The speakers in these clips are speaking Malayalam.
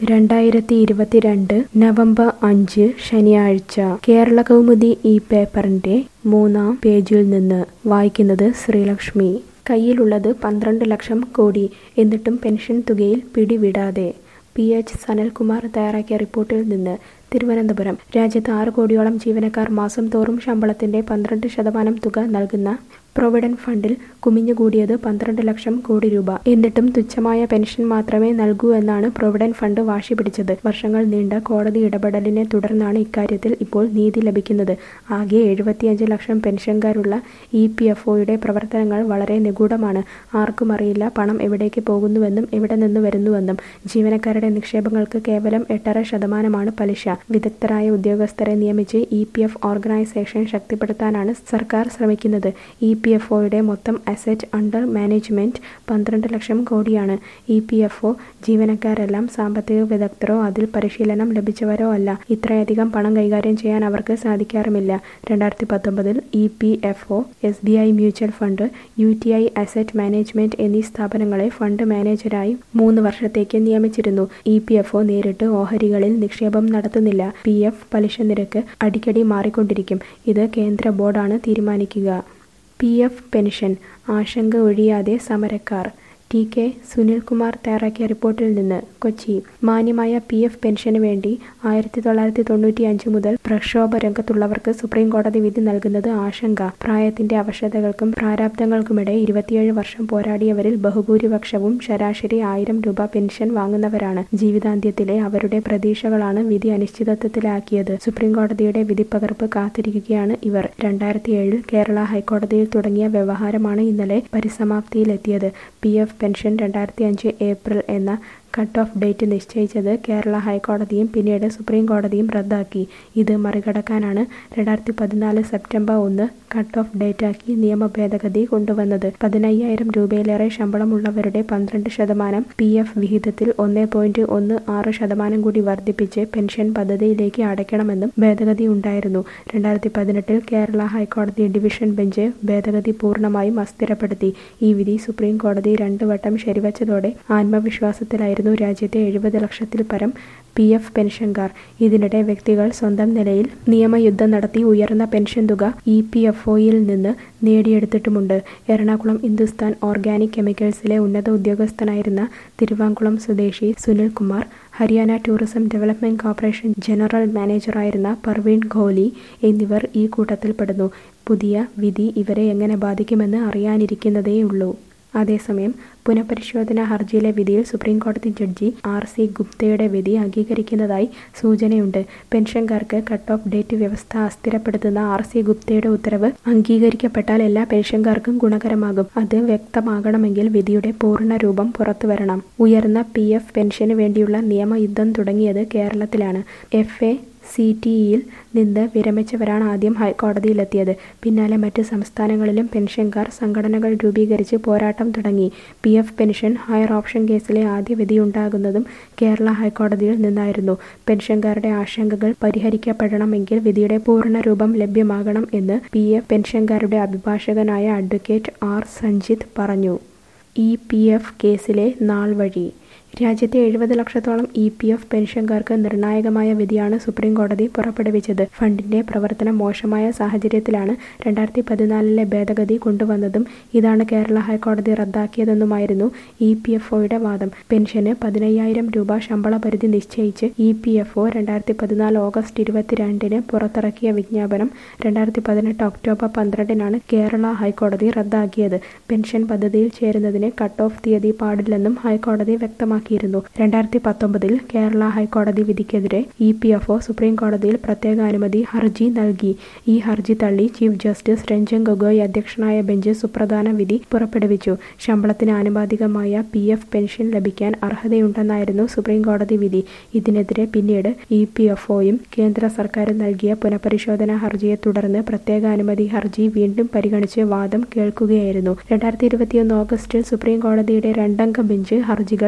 രണ്ടായിരത്തി ഇരുപത്തിരണ്ട് നവംബർ അഞ്ച് ശനിയാഴ്ച കേരള കൗമുദി ഈ പേപ്പറിന്റെ മൂന്നാം പേജിൽ നിന്ന് വായിക്കുന്നത് ശ്രീലക്ഷ്മി കയ്യിലുള്ളത് പന്ത്രണ്ട് ലക്ഷം കോടി എന്നിട്ടും പെൻഷൻ തുകയിൽ പിടിവിടാതെ പി എച്ച് സനൽകുമാർ തയ്യാറാക്കിയ റിപ്പോർട്ടിൽ നിന്ന് തിരുവനന്തപുരം രാജ്യത്ത് ആറ് കോടിയോളം ജീവനക്കാർ മാസം തോറും ശമ്പളത്തിന്റെ പന്ത്രണ്ട് ശതമാനം തുക നൽകുന്ന പ്രൊവിഡന്റ് ഫണ്ടിൽ കുമിഞ്ഞുകൂടിയത് പന്ത്രണ്ട് ലക്ഷം കോടി രൂപ എന്നിട്ടും തുച്ഛമായ പെൻഷൻ മാത്രമേ നൽകൂ എന്നാണ് പ്രൊവിഡന്റ് ഫണ്ട് വാശി പിടിച്ചത് വർഷങ്ങൾ നീണ്ട കോടതി ഇടപെടലിനെ തുടർന്നാണ് ഇക്കാര്യത്തിൽ ഇപ്പോൾ നീതി ലഭിക്കുന്നത് ആകെ എഴുപത്തിയഞ്ച് ലക്ഷം പെൻഷൻകാരുള്ള ഇ പി എഫ് ഒയുടെ പ്രവർത്തനങ്ങൾ വളരെ നിഗൂഢമാണ് ആർക്കും അറിയില്ല പണം എവിടേക്ക് പോകുന്നുവെന്നും എവിടെ നിന്ന് വരുന്നുവെന്നും ജീവനക്കാരുടെ നിക്ഷേപങ്ങൾക്ക് കേവലം എട്ടര ശതമാനമാണ് പലിശ വിദഗ്ധരായ ഉദ്യോഗസ്ഥരെ നിയമിച്ച് ഇ പി എഫ് ഓർഗനൈസേഷൻ ശക്തിപ്പെടുത്താനാണ് സർക്കാർ ശ്രമിക്കുന്നത് ഇ പി എഫ് ഒയുടെ മൊത്തം അസറ്റ് അണ്ടർ മാനേജ്മെന്റ് പന്ത്രണ്ട് ലക്ഷം കോടിയാണ് ഇ പി എഫ് ഒ ജീവനക്കാരെല്ലാം സാമ്പത്തിക വിദഗ്ധരോ അതിൽ പരിശീലനം ലഭിച്ചവരോ അല്ല ഇത്രയധികം പണം കൈകാര്യം ചെയ്യാൻ അവർക്ക് സാധിക്കാറുമില്ല രണ്ടായിരത്തി പത്തൊമ്പതിൽ E P F O S B I mutual fund U T I asset management എന്നീ സ്ഥാപനങ്ങളെ ഫണ്ട് മാനേജരായി മൂന്ന് വർഷത്തേക്ക് നിയമിച്ചിരുന്നു ഇ പി എഫ് ഒ നേരിട്ട് ഓഹരികളിൽ നിക്ഷേപം നടത്തുന്നില്ല പി എഫ് പലിശ നിരക്ക് അടിക്കടി മാറിക്കൊണ്ടിരിക്കും ഇത് കേന്ദ്ര ബോർഡാണ് തീരുമാനിക്കുക പി എഫ് പെൻഷൻ ആശങ്ക ഒഴിയാതെ സമരക്കാർ ടി കെ സുനിൽകുമാർ തയ്യാറാക്കിയ റിപ്പോർട്ടിൽ നിന്ന് കൊച്ചി മാന്യമായ പി എഫ് പെൻഷന് വേണ്ടി ആയിരത്തി തൊള്ളായിരത്തി തൊണ്ണൂറ്റി അഞ്ച് മുതൽ പ്രക്ഷോഭ രംഗത്തുള്ളവർക്ക് സുപ്രീം കോടതി വിധി നൽകുന്നത് ആശങ്ക പ്രായത്തിന്റെ അവശതകൾക്കും പ്രാരാബ്ദങ്ങൾക്കുമിടെ ഇരുപത്തിയേഴ് വർഷം പോരാടിയവരിൽ ബഹുഭൂരിപക്ഷവും ശരാശരി ആയിരം രൂപ പെൻഷൻ വാങ്ങുന്നവരാണ് ജീവിതാന്ത്യത്തിലെ അവരുടെ പ്രതീക്ഷകളാണ് വിധി അനിശ്ചിതത്വത്തിലാക്കിയത് സുപ്രീം കോടതിയുടെ വിധിപ്പകർപ്പ് കാത്തിരിക്കുകയാണ് ഇവർ രണ്ടായിരത്തി ഏഴിൽ കേരള ഹൈക്കോടതിയിൽ തുടങ്ങിയ വ്യവഹാരമാണ് ഇന്നലെ പരിസമാപ്തിയിലെത്തിയത് പി എഫ് പെൻഷൻ രണ്ടായിരത്തി അഞ്ച് ഏപ്രിൽ എന്ന കട്ട് ഓഫ് ഡേറ്റ് നിശ്ചയിച്ചത് കേരള ഹൈക്കോടതിയും പിന്നീട് സുപ്രീം കോടതിയും റദ്ദാക്കി ഇത് മറികടക്കാനാണ് രണ്ടായിരത്തി പതിനാല് സെപ്റ്റംബർ ഒന്ന് കട്ട് ഓഫ് ഡേറ്റാക്കി നിയമ ഭേദഗതി കൊണ്ടുവന്നത് പതിനയ്യായിരം രൂപയിലേറെ ശമ്പളമുള്ളവരുടെ പന്ത്രണ്ട് ശതമാനം പി എഫ് വിഹിതത്തിൽ ഒന്ന് പോയിന്റ് ഒന്ന് ആറ് ശതമാനം കൂടി വർദ്ധിപ്പിച്ച് പെൻഷൻ പദ്ധതിയിലേക്ക് അടയ്ക്കണമെന്നും ഭേദഗതി ഉണ്ടായിരുന്നു രണ്ടായിരത്തി പതിനെട്ടിൽ കേരള ഹൈക്കോടതി ഡിവിഷൻ ബെഞ്ച് ഭേദഗതി പൂർണ്ണമായും അസ്ഥിരപ്പെടുത്തി ഈ വിധി സുപ്രീം കോടതി രണ്ടു വട്ടം ശരിവച്ചതോടെ ആത്മവിശ്വാസത്തിലായിരുന്നു ആയിരുന്നു രാജ്യത്തെ എഴുപത് ലക്ഷത്തിൽ പരം പി എഫ് പെൻഷൻകാർ ഇതിനിടെ വ്യക്തികൾ സ്വന്തം നിലയിൽ നിയമയുദ്ധം നടത്തി ഉയർന്ന പെൻഷൻ തുക ഇ പി എഫ് ഒയിൽ നിന്ന് നേടിയെടുത്തിട്ടുമുണ്ട് എറണാകുളം ഹിന്ദുസ്ഥാൻ ഓർഗാനിക് കെമിക്കൽസിലെ ഉന്നത ഉദ്യോഗസ്ഥനായിരുന്ന തിരുവാങ്കുളം സ്വദേശി Sunilkumar Haryana tourism development corporation general മാനേജറായിരുന്ന പർവീൺ ഘോലി എന്നിവർ ഈ കൂട്ടത്തിൽപ്പെടുന്നു പുതിയ വിധി ഇവരെ എങ്ങനെ ബാധിക്കുമെന്ന് അറിയാനിരിക്കുന്നതേയുള്ളൂ അതേസമയം പുനഃപരിശോധനാ ഹർജിയിലെ വിധിയിൽ സുപ്രീംകോടതി ജഡ്ജി ആർ സി ഗുപ്തയുടെ വിധി അംഗീകരിക്കുന്നതായി സൂചനയുണ്ട് പെൻഷൻകാർക്ക് കട്ട് ഓഫ് ഡേറ്റ് വ്യവസ്ഥ അസ്ഥിരപ്പെടുത്തുന്ന ആർ സി ഗുപ്തയുടെ ഉത്തരവ് അംഗീകരിക്കപ്പെട്ടാൽ എല്ലാ പെൻഷൻകാർക്കും ഗുണകരമാകും അത് വ്യക്തമാകണമെങ്കിൽ വിധിയുടെ പൂർണ്ണ രൂപം പുറത്തുവരണം ഉയർന്ന പി എഫ് പെൻഷന് വേണ്ടിയുള്ള നിയമയുദ്ധം തുടങ്ങിയത് കേരളത്തിലാണ് എഫ് എ സി ടിയിൽ നിന്ന് വിരമിച്ചവരാണ് ആദ്യം ഹൈക്കോടതിയിലെത്തിയത് പിന്നാലെ മറ്റ് സംസ്ഥാനങ്ങളിലും പെൻഷൻകാർ സംഘടനകൾ രൂപീകരിച്ച് പോരാട്ടം തുടങ്ങി P F pension higher option കേസിലെ ആദ്യ വിധിയുണ്ടാകുന്നതും കേരള ഹൈക്കോടതിയിൽ നിന്നായിരുന്നു പെൻഷൻകാരുടെ ആശങ്കകൾ പരിഹരിക്കപ്പെടണമെങ്കിൽ വിധിയുടെ പൂർണ്ണ രൂപം ലഭ്യമാകണം എന്ന് പി എഫ് പെൻഷൻകാരുടെ അഭിഭാഷകനായ അഡ്വക്കേറ്റ് ആർ സഞ്ജിത്ത് പറഞ്ഞു ഇ പി എഫ് കേസിലെ നാൾ വഴി രാജ്യത്തെ എഴുപത് ലക്ഷത്തോളം ഇ പി എഫ് പെൻഷൻകാർക്ക് നിർണായകമായ വിധിയാണ് സുപ്രീം കോടതി പുറപ്പെടുവിച്ചത് ഫണ്ടിന്റെ പ്രവർത്തനം മോശമായ സാഹചര്യത്തിലാണ് രണ്ടായിരത്തി പതിനാലിലെ ഭേദഗതി കൊണ്ടുവന്നതും ഇതാണ് കേരള ഹൈക്കോടതി റദ്ദാക്കിയതെന്നുമായിരുന്നു ഇ പി എഫ് ഒയുടെ വാദം പെൻഷന് പതിനയ്യായിരം രൂപ ശമ്പള പരിധി നിശ്ചയിച്ച് ഇ പി എഫ് ഒ രണ്ടായിരത്തി പതിനാല് ഓഗസ്റ്റ് ഇരുപത്തിരണ്ടിന് പുറത്തിറക്കിയ വിജ്ഞാപനം രണ്ടായിരത്തി പതിനെട്ട് ഒക്ടോബർ പന്ത്രണ്ടിനാണ് കേരള ഹൈക്കോടതി റദ്ദാക്കിയത് പെൻഷൻ പദ്ധതിയിൽ ചേരുന്നതിന് കട്ട് ഓഫ് തീയതി പാടില്ലെന്നും ഹൈക്കോടതി വ്യക്തമാക്കി വ്യക്തമാക്കിയിരുന്നു രണ്ടായിരത്തി പത്തൊമ്പതിൽ കേരള ഹൈക്കോടതി വിധിക്കെതിരെ E P F O supreme കോടതിയിൽ പ്രത്യേക അനുമതി ഹർജി നൽകി ഈ ഹർജി തള്ളി ചീഫ് ജസ്റ്റിസ് രഞ്ജൻ ഗൊഗോയ് അധ്യക്ഷനായ ബെഞ്ച് സുപ്രധാന വിധി പുറപ്പെടുവിച്ചു ശമ്പളത്തിന് ആനുപാതികമായ പി എഫ് പെൻഷൻ ലഭിക്കാൻ അർഹതയുണ്ടെന്നായിരുന്നു സുപ്രീം കോടതി വിധി ഇതിനെതിരെ പിന്നീട് ഇ പി എഫ് ഒയും കേന്ദ്ര സർക്കാരും നൽകിയ പുനഃപരിശോധനാ ഹർജിയെ തുടർന്ന് പ്രത്യേക അനുമതി ഹർജി വീണ്ടും പരിഗണിച്ച് വാദം കേൾക്കുകയായിരുന്നു രണ്ടായിരത്തി ഇരുപത്തിയൊന്ന് ഓഗസ്റ്റിൽ സുപ്രീം കോടതിയുടെ രണ്ടംഗ ബെഞ്ച് ഹർജികൾ justice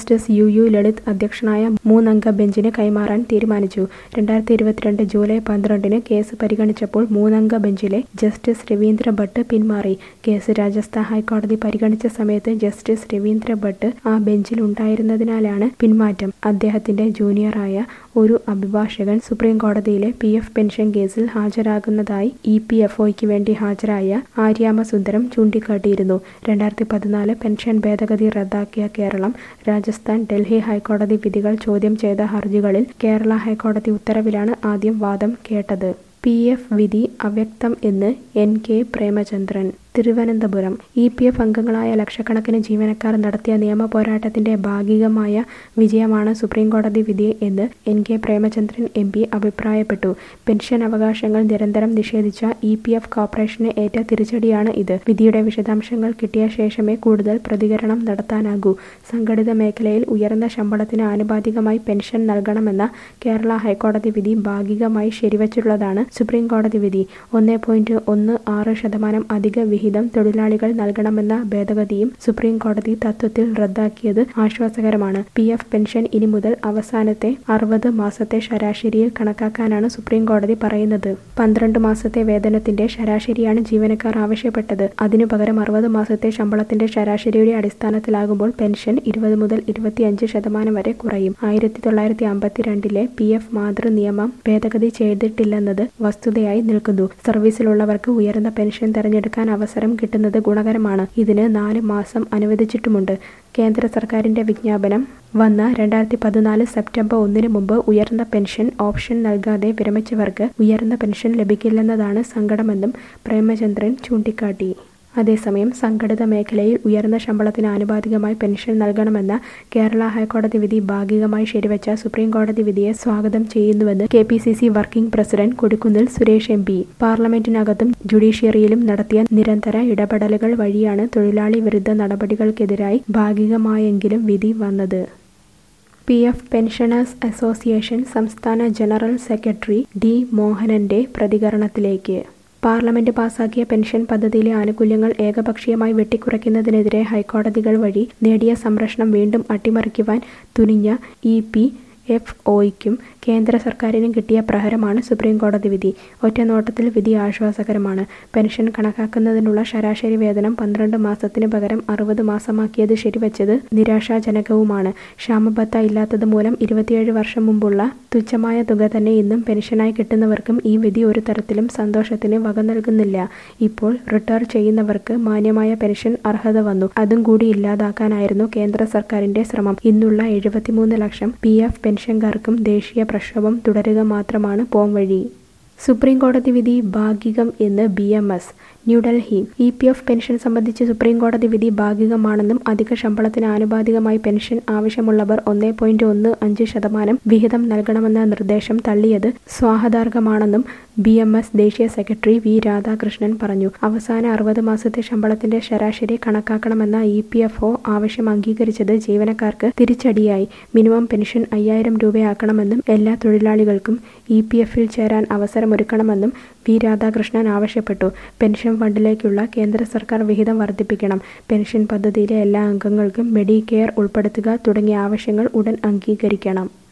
justice U U Lalit അധ്യക്ഷനായ മൂന്നംഗ ബെഞ്ചിന് കൈമാറാൻ തീരുമാനിച്ചു രണ്ടായിരത്തി ഇരുപത്തിരണ്ട് ജൂലൈ പന്ത്രണ്ടിന് കേസ് പരിഗണിച്ചപ്പോൾ മൂന്നംഗ ബെഞ്ചിലെ ജസ്റ്റിസ് രവീന്ദ്ര ഭട്ട് പിന്മാറി കേസ് രാജസ്ഥാൻ ഹൈക്കോടതി പരിഗണിച്ച സമയത്ത് ജസ്റ്റിസ് രവീന്ദ്ര ഭട്ട് ആ ബെഞ്ചിൽ ഉണ്ടായിരുന്നതിനാലാണ് പിന്മാറ്റം അദ്ദേഹത്തിന്റെ ജൂനിയറായ ഒരു അഭിഭാഷകൻ സുപ്രീം കോടതിയിലെ പി എഫ് പെൻഷൻ കേസിൽ ഹാജരാകുന്നതായി ഇ പി എഫ് ഒയ്ക്ക് വേണ്ടി ഹാജരായ ആര്യാമസുന്ദരം ചൂണ്ടിക്കാട്ടിയിരുന്നു രണ്ടായിരത്തി പതിനാല് പെൻഷൻ ഭേദഗതി റദ്ദാക്കിയ കേരളം രാജസ്ഥാൻ ഡൽഹി ഹൈക്കോടതി വിധികൾ ചോദ്യം ചെയ്ത ഹർജികളിൽ കേരള ഹൈക്കോടതി ഉത്തരവിലാണ് ആദ്യം വാദം കേട്ടത് പി എഫ് വിധി അവ്യക്തം എന്ന് N K Premachandran Thiruvananthapuram E P F അംഗങ്ങളായ ലക്ഷക്കണക്കിന് ജീവനക്കാർ നടത്തിയ നിയമ പോരാട്ടത്തിന്റെ ഭാഗികമായ വിജയമാണ് സുപ്രീംകോടതി വിധി എന്ന് N K Premachandran M P അഭിപ്രായപ്പെട്ടു പെൻഷൻ അവകാശങ്ങൾ നിരന്തരം നിഷേധിച്ച ഇ പി എഫ് കോർപ്പറേഷന് ഏറ്റ തിരിച്ചടിയാണ് ഇത് വിധിയുടെ വിശദാംശങ്ങൾ കിട്ടിയ ശേഷമേ കൂടുതൽ പ്രതികരണം നടത്താനാകൂ സംഘടിത മേഖലയിൽ ഉയർന്ന ശമ്പളത്തിന് ആനുപാതികമായി പെൻഷൻ നൽകണമെന്ന കേരള ഹൈക്കോടതി വിധി ഭാഗികമായി ശരിവച്ചുള്ളതാണ് സുപ്രീം കോടതി വിധി ഒന്നേ പോയിന്റ് ഒന്ന് ആറ് ശതമാനം അധിക വിഹിതം തൊഴിലാളികൾ നൽകണമെന്ന ഭേദഗതിയും സുപ്രീം കോടതി തത്വത്തിൽ റദ്ദാക്കിയത് ആശ്വാസകരമാണ് പി എഫ് പെൻഷൻ ഇനി മുതൽ അവസാനത്തെ അറുപത് മാസത്തെ ശരാശരിയിൽ കണക്കാക്കാനാണ് സുപ്രീം കോടതി പറയുന്നത് പന്ത്രണ്ട് മാസത്തെ വേതനത്തിന്റെ ശരാശരിയാണ് ജീവനക്കാർ ആവശ്യപ്പെട്ടത് അതിനു പകരം അറുപത് മാസത്തെ ശമ്പളത്തിന്റെ ശരാശരിയുടെ അടിസ്ഥാനത്തിലാകുമ്പോൾ പെൻഷൻ ഇരുപത് മുതൽ ഇരുപത്തിയഞ്ച് ശതമാനം വരെ കുറയും ആയിരത്തി തൊള്ളായിരത്തി അമ്പത്തിരണ്ടിലെ പി എഫ് മാതൃ നിയമം ഭേദഗതി ചെയ്തിട്ടില്ലെന്നത് വസ്തുതയായി നിൽക്കുന്നു സർവീസിലുള്ളവർക്ക് ഉയർന്ന പെൻഷൻ തെരഞ്ഞെടുക്കാൻ അവസരം കിട്ടുന്നത് ഗുണകരമാണ് ഇതിന് നാല് മാസം അനുവദിച്ചിട്ടുമുണ്ട് കേന്ദ്ര സർക്കാരിന്റെ വിജ്ഞാപനം വന്ന രണ്ടായിരത്തി പതിനാല് സെപ്റ്റംബർ ഒന്നിന് മുമ്പ് ഉയർന്ന പെൻഷൻ ഓപ്ഷൻ നൽകാതെ വിരമിച്ചവർക്ക് ഉയർന്ന പെൻഷൻ ലഭിക്കില്ലെന്നതാണ് സങ്കടമെന്നും പ്രേമചന്ദ്രൻ ചൂണ്ടിക്കാട്ടി അതേസമയം സംഘടിത മേഖലയിൽ ഉയർന്ന ശമ്പളത്തിന് ആനുപാതികമായി പെൻഷൻ നൽകണമെന്ന കേരള ഹൈക്കോടതി വിധി ഭാഗികമായി ശരിവച്ച സുപ്രീം കോടതി വിധിയെ സ്വാഗതം ചെയ്യുന്നുവെന്ന് K P C C working president Kodikunnil Suresh M P പാർലമെന്റിനകത്തും ജുഡീഷ്യറിയിലും നടത്തിയ നിരന്തര ഇടപെടലുകൾ വഴിയാണ് തൊഴിലാളി വിരുദ്ധ നടപടികൾക്കെതിരായി ഭാഗികമായെങ്കിലും വിധി വന്നത് പി എഫ് പെൻഷനേഴ്സ് അസോസിയേഷൻ സംസ്ഥാന ജനറൽ സെക്രട്ടറി ഡി മോഹനന്റെ പ്രതികരണത്തിലേക്ക് പാർലമെന്റ് പാസാക്കിയ പെൻഷൻ പദ്ധതിയിലെ ആനുകൂല്യങ്ങൾ ഏകപക്ഷീയമായി വെട്ടിക്കുറയ്ക്കുന്നതിനെതിരെ ഹൈക്കോടതികൾ വഴി നേടിയ സംരക്ഷണം വീണ്ടും അട്ടിമറിക്കുവാൻ തുനിഞ്ഞ ഇ പി എഫ് ഒയ്ക്കും കേന്ദ്ര സർക്കാരിനും കിട്ടിയ പ്രഹരമാണ് സുപ്രീം കോടതി വിധി ഒറ്റനോട്ടത്തിൽ വിധി ആശ്വാസകരമാണ് പെൻഷൻ കണക്കാക്കുന്നതിനുള്ള ശരാശരി വേതനം പന്ത്രണ്ട് മാസത്തിന് പകരം അറുപത് മാസമാക്കിയത് ശരിവച്ചത് നിരാശാജനകവുമാണ് ക്ഷാമബത്ത ഇല്ലാത്തത് മൂലം ഇരുപത്തിയേഴ് വർഷം മുമ്പുള്ള തുച്ഛമായ തുക തന്നെ ഇന്നും പെൻഷനായി കിട്ടുന്നവർക്കും ഈ വിധി ഒരു തരത്തിലും സന്തോഷത്തിന് വക നൽകുന്നില്ല ഇപ്പോൾ റിട്ടയർ ചെയ്യുന്നവർക്ക് മാന്യമായ പെൻഷൻ അർഹത വന്നു അതും കൂടി ഇല്ലാതാക്കാനായിരുന്നു കേന്ദ്ര സർക്കാരിന്റെ ശ്രമം ഇന്നുള്ള എഴുപത്തിമൂന്ന് ലക്ഷം പി എഫ് പെൻഷൻകാർക്കും ദേശീയ പ്രക്ഷോഭം തുടരുക മാത്രമാണ് പോംവഴി സുപ്രീം കോടതി വിധി ഭാഗികം എന്ന് B M S New Delhi E P F pension സംബന്ധിച്ച് സുപ്രീം കോടതി വിധി ഭാഗികമാണെന്നും അധിക ശമ്പളത്തിന് ആനുപാതികമായി പെൻഷൻ ആവശ്യമുള്ളവർ ഒന്നേ പോയിന്റ് ഒന്ന് അഞ്ച് ശതമാനം വിഹിതം നൽകണമെന്ന നിർദ്ദേശം തള്ളിയത് സ്വാഗതാർഹമാണെന്നും ബി എം എസ് ദേശീയ സെക്രട്ടറി വി രാധാകൃഷ്ണൻ പറഞ്ഞു അവസാന അറുപത് മാസത്തെ ശമ്പളത്തിന്റെ ശരാശരി കണക്കാക്കണമെന്ന ഇ പി എഫ് ഒ ആവശ്യം അംഗീകരിച്ചത് ജീവനക്കാർക്ക് തിരിച്ചടിയായി മിനിമം പെൻഷൻ അയ്യായിരം രൂപയാക്കണമെന്നും എല്ലാ തൊഴിലാളികൾക്കും ഇ പി എഫിൽ ചേരാൻ അവസരമൊരുക്കണമെന്നും വി രാധാകൃഷ്ണൻ ആവശ്യപ്പെട്ടു പെൻഷൻ ഫണ്ടിലേക്കുള്ള കേന്ദ്ര സർക്കാർ വിഹിതം വർദ്ധിപ്പിക്കണം പെൻഷൻ പദ്ധതിയിലെ എല്ലാ അംഗങ്ങൾക്കും മെഡിക്കെയർ ഉൾപ്പെടുത്തുക തുടങ്ങിയ ആവശ്യങ്ങൾ ഉടൻ അംഗീകരിക്കണം